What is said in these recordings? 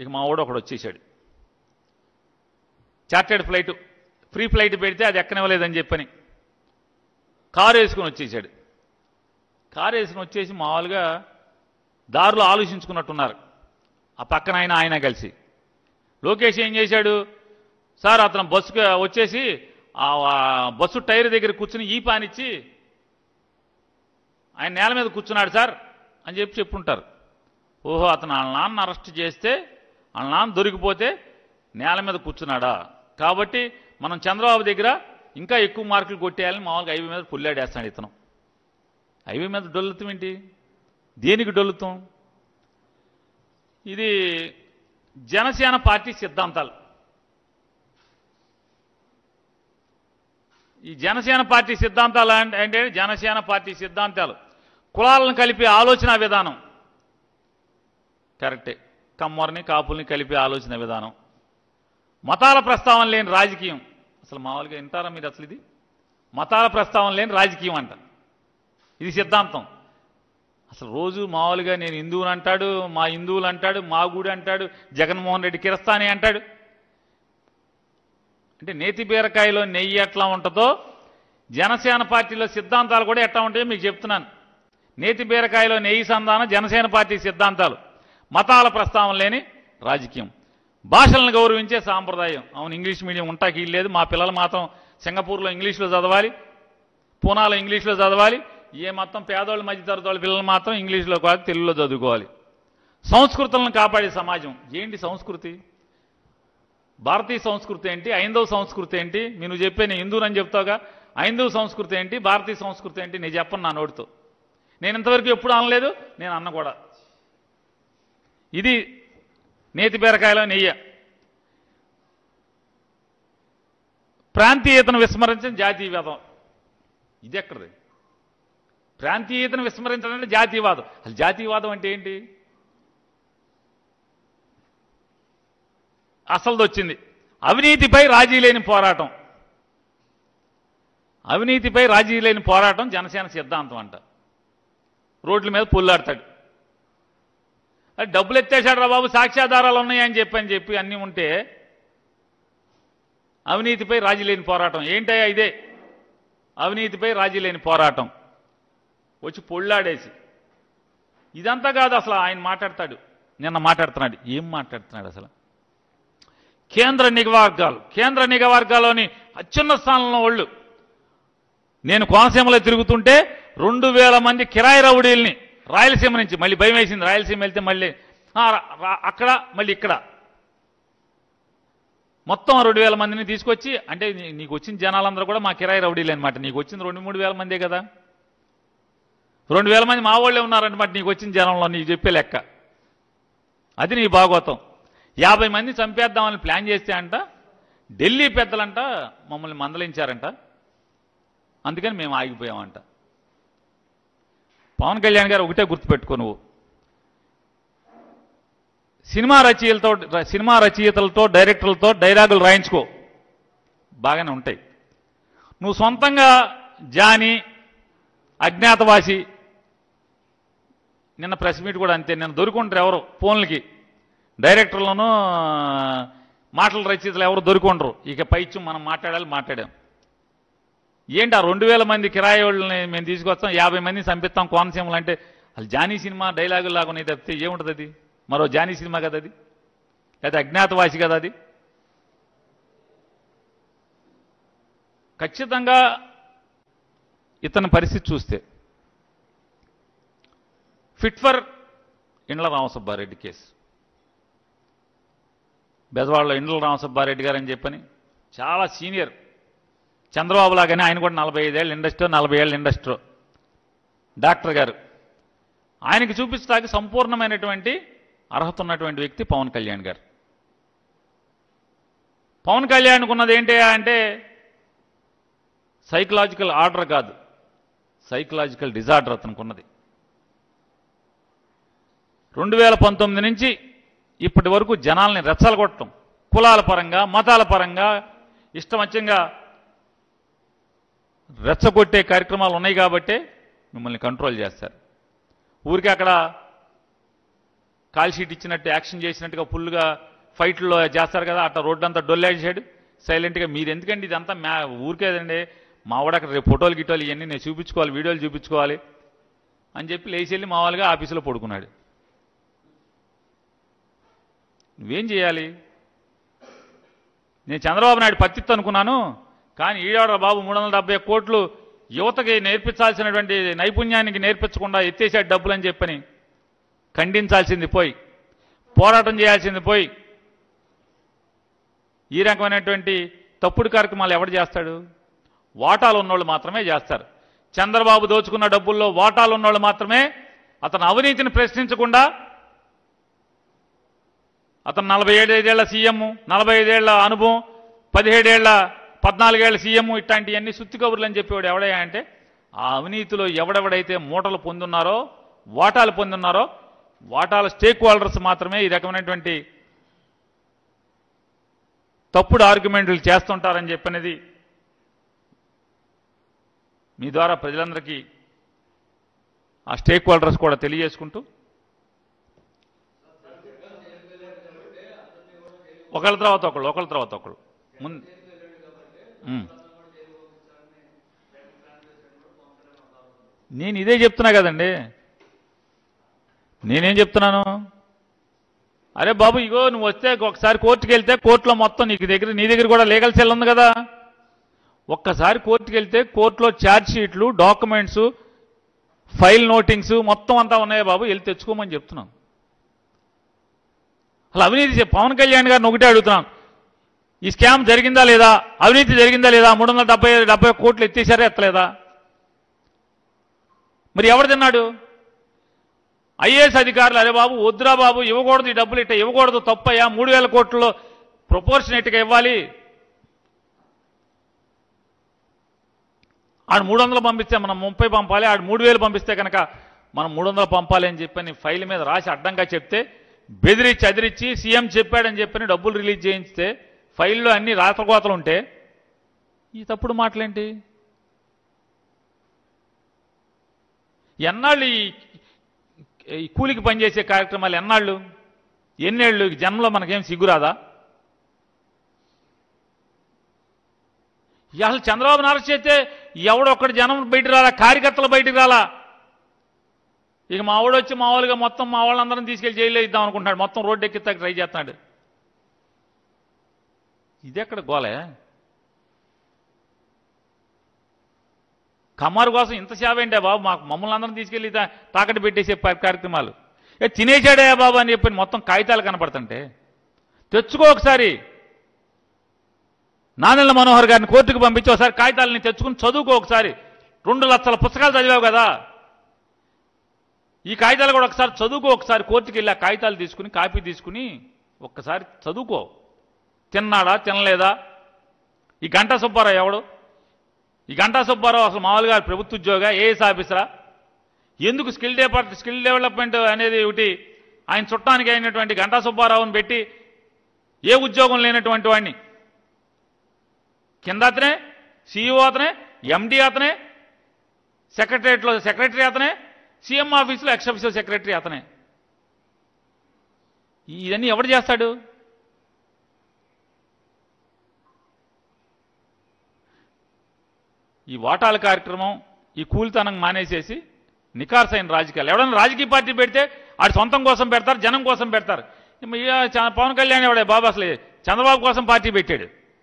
ఇక మా వాడు ఒకడు వచ్చేసాడు చార్టెడ్ ఫ్లైట్ ఫ్రీ ఫ్లైట్ పెడితే అది ఎక్కనివ్వలేదని చెప్పని కారు వేసుకుని వచ్చేసాడు కారు వేసుకుని వచ్చేసి మామూలుగా దారిలో ఆలోచించుకున్నట్టున్నారు ఆ పక్కన ఆయన ఆయన కలిసి లోకేష్ ఏం చేశాడు సార్ అతను బస్సుకు వచ్చేసి ఆ ఆ బస్సు టైర్ దగ్గర కూర్చుని ఈ పానిచ్చి ఆయన నేల మీద కూర్చున్నాడు సార్ అని చెప్పి చెప్పుంటారు ఓహో అతను వాళ్ళ నాన్న అరెస్ట్ చేస్తే వాళ్ళ నాన్న దొరికిపోతే నేల మీద కూర్చున్నాడా కాబట్టి మనం చంద్రబాబు దగ్గర ఇంకా ఎక్కువ మార్కులు కొట్టేయాలని మామూలుగా ఐవీ మీద పుల్లాడేస్తాడు ఇతను ఐవీ మీద డొల్లుతాం ఏంటి దేనికి డొల్లుతాం ఇది జనసేన పార్టీ సిద్ధాంతాలు ఈ జనసేన పార్టీ సిద్ధాంతాలు అంటే అంటే జనసేన పార్టీ సిద్ధాంతాలు కులాలను కలిపే ఆలోచన విధానం కరెక్టే కమ్మరిని కాపుల్ని కలిపే ఆలోచన విధానం మతాల ప్రస్తావన లేని రాజకీయం అసలు మామూలుగా వింటారా మీరు అసలు ఇది మతాల ప్రస్తావన లేని రాజకీయం అంట ఇది సిద్ధాంతం అసలు రోజు మామూలుగా నేను హిందువుని అంటాడు మా హిందువులు అంటాడు మా గుడి అంటాడు జగన్మోహన్ రెడ్డి కిరస్తాని అంటాడు అంటే నేతి బీరకాయలో నెయ్యి ఎట్లా ఉంటుందో జనసేన పార్టీలో సిద్ధాంతాలు కూడా ఎట్లా ఉంటాయో మీకు చెప్తున్నాను నేతి బీరకాయలో నెయ్యి సంధానం జనసేన పార్టీ సిద్ధాంతాలు మతాల ప్రస్తావన లేని రాజకీయం భాషలను గౌరవించే సాంప్రదాయం అవును ఇంగ్లీష్ మీడియం ఉంటాకి లేదు మా పిల్లలు మాత్రం సింగపూర్లో ఇంగ్లీష్లో చదవాలి పూనాలో ఇంగ్లీష్లో చదవాలి ఏ మొత్తం పేదోళ్ళ మధ్యతరగతి వాళ్ళ పిల్లలు మాత్రం ఇంగ్లీష్లో కాదు తెలుగులో చదువుకోవాలి సంస్కృతులను కాపాడే సమాజం ఏంటి సంస్కృతి భారతీయ సంస్కృతి ఏంటి ఐందవ సంస్కృతి ఏంటి నేను చెప్పే నేను హిందువునని చెప్తావుగా ఐందవ సంస్కృతి ఏంటి భారతీయ సంస్కృతి ఏంటి నేను చెప్పను నా నోటితో నేను ఇంతవరకు ఎప్పుడు అనలేదు నేను అన్న కూడా ఇది నేతి బీరకాయలో నెయ్య ప్రాంతీయతను విస్మరించిన జాతీయవాదం ఇది ఎక్కడిది ప్రాంతీయతను విస్మరించడం అంటే జాతీయవాదం అసలు జాతీయవాదం అంటే ఏంటి అసలుది వచ్చింది అవినీతిపై రాజీ లేని పోరాటం అవినీతిపై రాజీ లేని పోరాటం జనసేన సిద్ధాంతం అంట రోడ్ల మీద పుల్లాడతాడు అది డబ్బులు ఎత్తేసాడు రా బాబు సాక్ష్యాధారాలు ఉన్నాయని చెప్పి అని చెప్పి అన్నీ ఉంటే అవినీతిపై రాజీ లేని పోరాటం ఏంటయ్యా ఇదే అవినీతిపై రాజీ లేని పోరాటం వచ్చి పొళ్ళాడేసి ఇదంతా కాదు అసలు ఆయన మాట్లాడతాడు నిన్న మాట్లాడుతున్నాడు ఏం మాట్లాడుతున్నాడు అసలు కేంద్ర నిఘా వర్గాలు కేంద్ర నిఘా వర్గాల్లోని అత్యున్న స్థానంలో వాళ్ళు నేను కోనసీమలో తిరుగుతుంటే రెండు వేల మంది కిరాయి రౌడీల్ని రాయలసీమ నుంచి మళ్ళీ భయం వేసింది రాయలసీమ వెళ్తే మళ్ళీ ఆ, రా- రా- అక్కడ మళ్ళీ ఇక్కడ మొత్తం రెండు వేల మందిని తీసుకొచ్చి అంటే నీ- నీకు వచ్చిన జనాలందరూ కూడా మా కిరాయి రౌడీలు అనమాట నీకు వచ్చింది రెండు మూడు వేల మందే కదా రెండు వేల మంది మా వాళ్ళే ఉన్నారనమాట నీకు వచ్చిన జనంలో నీకు చెప్పే లెక్క అది నీ భాగవతం యాభై మంది చంపేద్దామని ప్లాన్ చేస్తే అంట ఢిల్లీ పెద్దలంట మమ్మల్ని మందలించారంట అందుకని మేము ఆగిపోయామంట పవన్ కళ్యాణ్ గారు ఒకటే గుర్తుపెట్టుకో నువ్వు సినిమా రచయితలతో సినిమా రచయితలతో డైరెక్టర్లతో డైలాగులు రాయించుకో బాగానే ఉంటాయి నువ్వు సొంతంగా జాని అజ్ఞాతవాసి నిన్న ప్రెస్ మీట్ కూడా అంతే నిన్న దొరుకుంటారు ఎవరు ఫోన్లకి డైరెక్టర్లను మాటల రచయితలు ఎవరు దొరుకుండరు ఇక పైచ్యం మనం మాట్లాడాలి మాట్లాడాం ఏంటి ఆ రెండు వేల మంది కిరాయి వాళ్ళని మేము తీసుకొస్తాం యాభై మందిని చంపిస్తాం కోనసీమలు అంటే అసలు జానీ సినిమా డైలాగులు లాగా ఉన్నాయి తప్పితే ఏముంటుంది అది మరో జానీ సినిమా కదా అది లేదా అజ్ఞాతవాసి కదా అది ఖచ్చితంగా ఇతని పరిస్థితి చూస్తే ఫిట్ ఫర్ ఇండ్ల రామసుబ్బారెడ్డి కేసు బెజవాడలో ఇండ్ల రామసుబ్బారెడ్డి గారు అని చెప్పని చాలా సీనియర్ చంద్రబాబు లాగానే ఆయన కూడా నలభై ఐదేళ్ళు ఇండస్ట్రీ నలభై ఏళ్ళ ఇండస్ట్రీ డాక్టర్ గారు ఆయనకి చూపించడానికి సంపూర్ణమైనటువంటి అర్హత ఉన్నటువంటి వ్యక్తి పవన్ కళ్యాణ్ గారు పవన్ కళ్యాణ్కి ఉన్నది ఏంటి అంటే సైకలాజికల్ ఆర్డర్ కాదు సైకలాజికల్ డిజార్డర్ అతనికి ఉన్నది రెండు వేల పంతొమ్మిది నుంచి ఇప్పటి వరకు జనాల్ని రెచ్చలగొట్టడం కులాల పరంగా మతాల పరంగా ఇష్టమచ్చంగా రెచ్చగొట్టే కార్యక్రమాలు ఉన్నాయి కాబట్టే మిమ్మల్ని కంట్రోల్ చేస్తారు ఊరికి అక్కడ కాల్ షీట్ ఇచ్చినట్టు యాక్షన్ చేసినట్టుగా ఫుల్గా ఫైట్లో చేస్తారు కదా అట్లా రోడ్డు అంతా డొల్లేసాడు సైలెంట్గా మీరు ఎందుకండి ఇదంతా మ్యా ఊరికేదండి మా వాడు అక్కడ రేపు ఫోటోలు గిటోలు ఇవన్నీ నేను చూపించుకోవాలి వీడియోలు చూపించుకోవాలి అని చెప్పి లేచి వెళ్ళి మామూలుగా ఆఫీసులో పడుకున్నాడు నువ్వేం చేయాలి నేను చంద్రబాబు నాయుడు పత్తిత్తు అనుకున్నాను కానీ ఈడాడ బాబు మూడు వందల డెబ్బై కోట్లు యువతకి నేర్పించాల్సినటువంటి నైపుణ్యానికి నేర్పించకుండా ఎత్తేసాడు డబ్బులు అని చెప్పని ఖండించాల్సింది పోయి పోరాటం చేయాల్సింది పోయి ఈ రకమైనటువంటి తప్పుడు కార్యక్రమాలు ఎవడు చేస్తాడు వాటాలు ఉన్నోళ్ళు మాత్రమే చేస్తారు చంద్రబాబు దోచుకున్న డబ్బుల్లో వాటాలు ఉన్నోళ్ళు మాత్రమే అతను అవినీతిని ప్రశ్నించకుండా అతను నలభై ఏడేళ్ల సీఎం నలభై ఐదేళ్ల అనుభవం పదిహేడేళ్ల పద్నాలుగేళ్ల సీఎం ఇట్లాంటివన్నీ సుత్తి కబుర్లు అని చెప్పేవాడు ఎవడయ్యా అంటే ఆ అవినీతిలో ఎవడెవడైతే మూటలు పొందున్నారో వాటాలు పొందున్నారో వాటాల స్టేక్ హోల్డర్స్ మాత్రమే ఈ రకమైనటువంటి తప్పుడు ఆర్గ్యుమెంట్లు చేస్తుంటారని చెప్పనేది మీ ద్వారా ప్రజలందరికీ ఆ స్టేక్ హోల్డర్స్ కూడా తెలియజేసుకుంటూ ఒకళ్ళ తర్వాత ఒకళ్ళు ఒకళ్ళ తర్వాత ఒకళ్ళు ముందు ఉమ్. నేను ఇదే చెప్తున్నా కదండి నేనేం చెప్తున్నాను అరే బాబు ఇగో నువ్వు వస్తే ఒకసారి కోర్టుకి వెళ్తే కోర్టులో మొత్తం నీకు దగ్గర నీ దగ్గర కూడా లీగల్ సెల్ ఉంది కదా ఒక్కసారి కోర్టుకి వెళ్తే కోర్టులో ఛార్జ్ షీట్లు డాక్యుమెంట్స్ ఫైల్ నోటింగ్స్ మొత్తం అంతా ఉన్నాయి బాబు వెళ్ళి తెచ్చుకోమని చెప్తున్నాను అసలు అవినీతి చే- పవన్ కళ్యాణ్ గారిని ఒకటే అడుగుతున్నాం ఈ స్కామ్ జరిగిందా లేదా అవినీతి జరిగిందా లేదా మూడు వందల డెబ్బై డెబ్బై కోట్లు ఎత్తేసారా ఎత్తలేదా మరి ఎవడు తిన్నాడు ఐఏఎస్ అధికారులు అరే బాబు వద్దురా బాబు ఇవ్వకూడదు ఈ డబ్బులు ఇట్ట ఇవ్వకూడదు తప్పయ్యా మూడు వేల కోట్లలో ప్రొపోర్షనేట్గా ఇవ్వాలి ఆడు మూడు వందలు పంపిస్తే మనం ముప్పై పంపాలి ఆడు మూడు వేలు పంపిస్తే కనుక మనం మూడు వందలు పంపాలి అని చెప్పని ఫైల్ మీద రాసి అడ్డంగా చెప్తే బెదిరించి అదిరించి సీఎం చెప్పాడని చెప్పని డబ్బులు రిలీజ్ చేయించితే ఫైల్లో అన్ని రాతకోతలు ఉంటే ఈ తప్పుడు మాటలేంటి ఎన్నాళ్ళు ఈ ఈ కూలికి పనిచేసే కార్యక్రమాలు ఎన్నాళ్ళు ఎన్నేళ్ళు ఈ జన్మలో మనకేం సిగ్గురాదా అసలు చంద్రబాబు అరెస్ట్ చేస్తే ఎవడొక్కడి జనం బయటికి రాలా కార్యకర్తలు బయటికి రాలా ఇక మా వాడు వచ్చి మామూలుగా మొత్తం మా వాళ్ళందరం తీసుకెళ్లి జైల్లో ఇద్దాం అనుకుంటున్నాడు మొత్తం రోడ్డు ఎక్కిస్తాక ట్రై చేస్తున్నాడు ఇది ఎక్కడ గోలే కమ్మారు కోసం ఇంత సేవ ఏంటే బాబు మాకు మమ్మల్ని అందరం తీసుకెళ్లి తా- తాకట్టు పెట్టేసే ప- కార్యక్రమాలు ఏ తినేసాడే బాబు అని చెప్పి మొత్తం కాగితాలు కనపడుతుంటే తెచ్చుకో ఒకసారి నానెల్ల మనోహర్ గారిని కోర్టుకు పంపించి ఒకసారి కాగితాలని తెచ్చుకుని చదువుకో ఒకసారి రెండు లక్షల పుస్తకాలు చదివావు కదా ఈ కాగితాలు కూడా ఒకసారి చదువుకో ఒకసారి కోర్టుకి వెళ్ళి ఆ కాగితాలు తీసుకుని కాపీ తీసుకుని ఒక్కసారి చదువుకో తిన్నాడా తినలేదా ఈ గంటా సుబ్బారావు ఎవడు ఈ గంటా సుబ్బారావు అసలు మామూలుగా ప్రభుత్వ ఉద్యోగ ఏఎస్ ఆఫీసరా ఎందుకు స్కిల్ డెపార్ట్ స్కిల్ డెవలప్మెంట్ అనేది ఒకటి ఆయన చుట్టానికి అయినటువంటి గంటా సుబ్బారావుని పెట్టి ఏ ఉద్యోగం లేనటువంటి వాడిని కింద అతనే సీఈఓ అతనే ఎండి అతనే సెక్రటరియట్లో సెక్రటరీ అతనే సీఎం ఆఫీసులో ఎక్స్ ఆఫీసర్ సెక్రటరీ అతనే ఇవన్నీ ఎవడు చేస్తాడు ఈ వాటాల కార్యక్రమం ఈ కూలితనం మానేసేసి నికార్సైన రాజకీయాలు ఎవడన్నా రాజకీయ పార్టీ పెడితే ఆడి సొంతం కోసం పెడతారు జనం కోసం పెడతారు ఇమ్మ ఈ చ- పవన్ కళ్యాణ్ ఎవడే బాబు అసలు చంద్రబాబు కోసం పార్టీ పెట్టాడు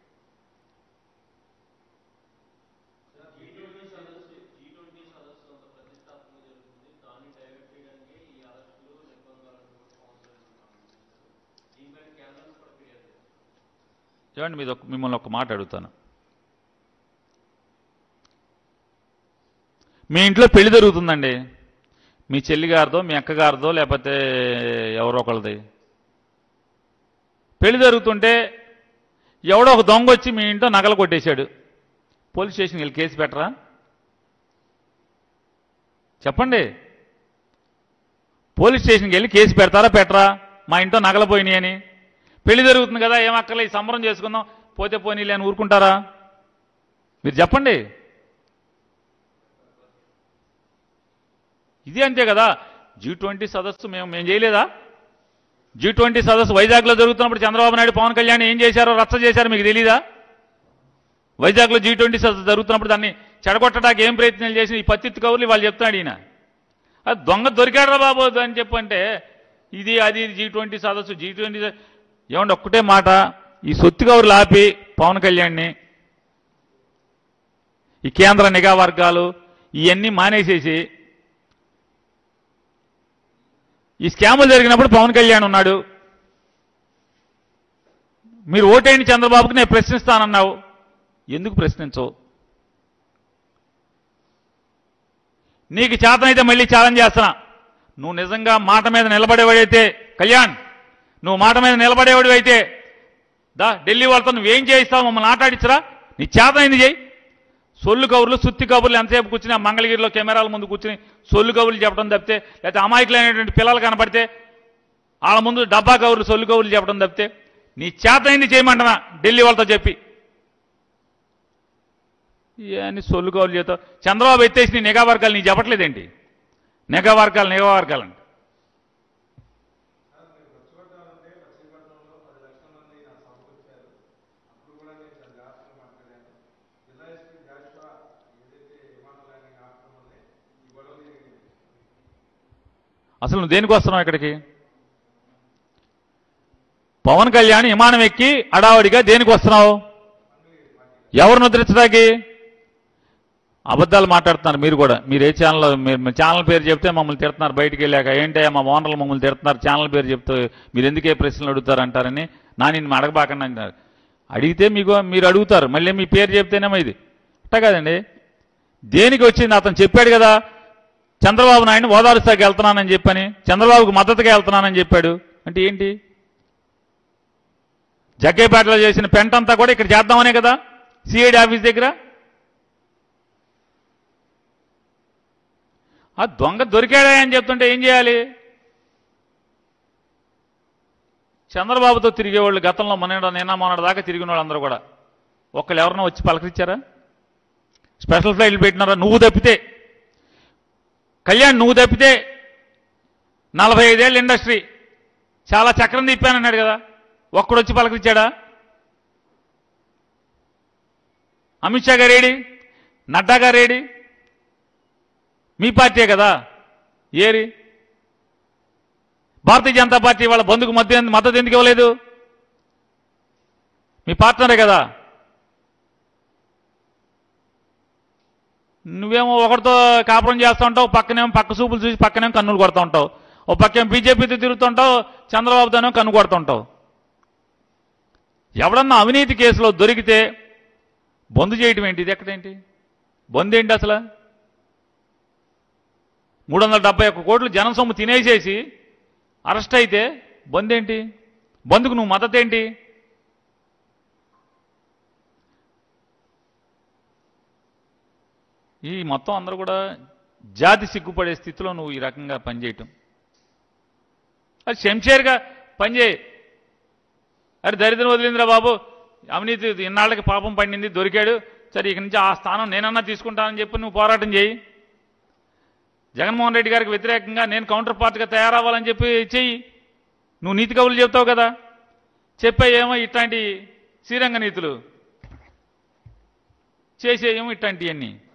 చూడండి మీద ఒక- మిమ్మల్ని ఒక మాట అడుగుతాను మీ ఇంట్లో పెళ్లి జరుగుతుందండి మీ చెల్లి గారిదో మీ అక్కగారిదో లేకపోతే ఎవరో ఒకళ్ళది పెళ్లి జరుగుతుంటే ఎవడో ఒక దొంగ వచ్చి మీ ఇంట్లో నగలు కొట్టేశాడు పోలీస్ స్టేషన్కి వెళ్ళి కేసు పెట్టరా చెప్పండి పోలీస్ స్టేషన్కి వెళ్ళి కేసు పెడతారా పెట్టరా మా ఇంట్లో నగలు పోయినాయి అని పెళ్లి జరుగుతుంది కదా ఏం అక్కర్లే ఈ సంబరం చేసుకుందాం పోతే పోనీలే అని ఊరుకుంటారా మీరు చెప్పండి ఇది అంతే కదా జీ ట్వంటీ సదస్సు మేము మేము చేయలేదా జీ ట్వంటీ సదస్సు వైజాగ్లో జరుగుతున్నప్పుడు చంద్రబాబు నాయుడు పవన్ కళ్యాణ్ ఏం చేశారో రచ్చ చేశారో మీకు తెలీదా వైజాగ్లో జీ ట్వంటీ సదస్సు జరుగుతున్నప్పుడు దాన్ని చెడగొట్టడానికి ఏం ప్రయత్నాలు చేసి ఈ పత్తిత్తు కౌరులు వాళ్ళు చెప్తున్నాడు ఈయన అది దొంగ దొరికాడరా బాబు అని చెప్పంటే ఇది అది జీ ట్వంటీ సదస్సు జీ ట్వంటీ ఏమంటే ఒక్కటే మాట ఈ సొత్తు కౌరులు ఆపి పవన్ కళ్యాణ్ని ఈ కేంద్ర నిఘా వర్గాలు ఇవన్నీ మానేసేసి ఈ స్కాములు జరిగినప్పుడు పవన్ కళ్యాణ్ ఉన్నాడు మీరు ఓటేయండి చంద్రబాబుకి నేను ప్రశ్నిస్తానన్నావు ఎందుకు ప్రశ్నించవు నీకు చేతనైతే మళ్ళీ ఛాలెంజ్ చేస్తున్నా నువ్వు నిజంగా మాట మీద నిలబడేవాడైతే కళ్యాణ్ నువ్వు మాట మీద నిలబడేవాడు అయితే దా ఢిల్లీ వాళ్ళతో నువ్వేం చేయిస్తావు మమ్మల్ని ఆటాడించరా నీ చేతనైంది చేయి సొల్లు కబుర్లు సుత్తి కబుర్లు ఎంతసేపు కూర్చుని ఆ మంగళగిరిలో కెమెరాల ముందు కూర్చుని సొల్లు కబుర్లు చెప్పడం తప్పితే లేకపోతే అమాయకులైనటువంటి పిల్లలు కనపడితే వాళ్ళ ముందు డబ్బా కబుర్లు సొల్లు కబుర్లు చెప్పడం తప్పితే నీ చేతైంది చేయమంటున్నా ఢిల్లీ వాళ్ళతో చెప్పి అని సొల్లు కబుర్లు చేస్తావు చంద్రబాబు ఎత్తేసి నీ నిఘా వర్గాలు నీకు చెప్పట్లేదేంటి నిఘా వర్గాలు నిఘా వర్గాలు అంటే అసలు నువ్వు దేనికి వస్తున్నావు ఇక్కడికి పవన్ కళ్యాణ్ విమానం ఎక్కి అడావడిగా దేనికి వస్తున్నావు ఎవరు నిద్రించడానికి అబద్ధాలు మాట్లాడుతున్నారు మీరు కూడా మీరు ఏ ఛానల్ మీరు మీ ఛానల్ పేరు చెప్తే మమ్మల్ని తిడుతున్నారు బయటికి వెళ్ళాక ఏంటో మా ఓనర్లు మమ్మల్ని తిడుతున్నారు ఛానల్ పేరు చెప్తే మీరు ఎందుకే ప్రశ్నలు అడుగుతారు అంటారని నా నిన్ను అడగబాకండి అంటున్నారు అడిగితే మీకు మీరు అడుగుతారు మళ్ళీ మీ పేరు చెప్తేనేమో ఇది అట్ట కాదండి దేనికి వచ్చింది అతను చెప్పాడు కదా చంద్రబాబు నాయుడు ఓదారుస్తాకి వెళ్తున్నానని చెప్పని చంద్రబాబుకు మద్దతుగా వెళ్తున్నానని చెప్పాడు అంటే ఏంటి జగ్గేపేటలో చేసిన పెంటంతా కూడా ఇక్కడ చేద్దామనే కదా సిఐడి ఆఫీస్ దగ్గర ఆ దొంగ దొరికాడా అని చెప్తుంటే ఏం చేయాలి చంద్రబాబుతో తిరిగేవాళ్ళు గతంలో మొన్న నిన్న మొన్నటి దాకా తిరిగిన వాళ్ళందరూ కూడా ఒక్కళ్ళు ఎవరన్నా వచ్చి పలకరించారా స్పెషల్ ఫ్లైట్లు పెట్టినారా నువ్వు తప్పితే కళ్యాణ్ నువ్వు తప్పితే నలభై ఐదేళ్ళ ఇండస్ట్రీ చాలా చక్రం తిప్పానన్నాడు కదా ఒక్కడు వచ్చి పలకరించాడా అమిత్ షా గారేడి నడ్డా గారేడి మీ పార్టీయే కదా ఏరి భారతీయ జనతా పార్టీ వాళ్ళ బంధుకు మధ్య మద్దతు ఎందుకు ఇవ్వలేదు మీ పార్ట్నరే కదా నువ్వేమో ఒకరితో కాపురం చేస్తూ ఉంటావు పక్కనేమో పక్క చూపులు చూసి పక్కనేమో కన్నులు కొడుతూ ఉంటావు ఓ పక్కేమో బీజేపీతో తిరుగుతుంటావు చంద్రబాబుతోనో కన్ను కొడుతూ ఉంటావు ఎవడన్నా అవినీతి కేసులో దొరికితే బంద్ చేయటం ఏంటి ఇది ఎక్కడేంటి బంద్ ఏంటి అసలు మూడు వందల డెబ్బై ఒక్క కోట్లు జనం సొమ్ము తినేసేసి అరెస్ట్ అయితే బంద్ ఏంటి బంద్కు నువ్వు మద్దతు ఏంటి ఈ మొత్తం అందరూ కూడా జాతి సిగ్గుపడే స్థితిలో నువ్వు ఈ రకంగా పనిచేయటం అది శంషేర్గా పనిచేయి అరే దరిద్రం వదిలిందిరా బాబు అవినీతి ఇన్నాళ్ళకి పాపం పండింది దొరికాడు సరే ఇక నుంచి ఆ స్థానం నేనన్నా తీసుకుంటానని చెప్పి నువ్వు పోరాటం చేయి జగన్మోహన్ రెడ్డి గారికి వ్యతిరేకంగా నేను కౌంటర్ పార్ట్గా తయారవ్వాలని చెప్పి చెయ్యి నువ్వు నీతి కవులు చెప్తావు కదా చెప్పే ఏమో ఇట్లాంటి శ్రీరంగ నీతులు చేసేయేమో ఇట్లాంటివన్నీ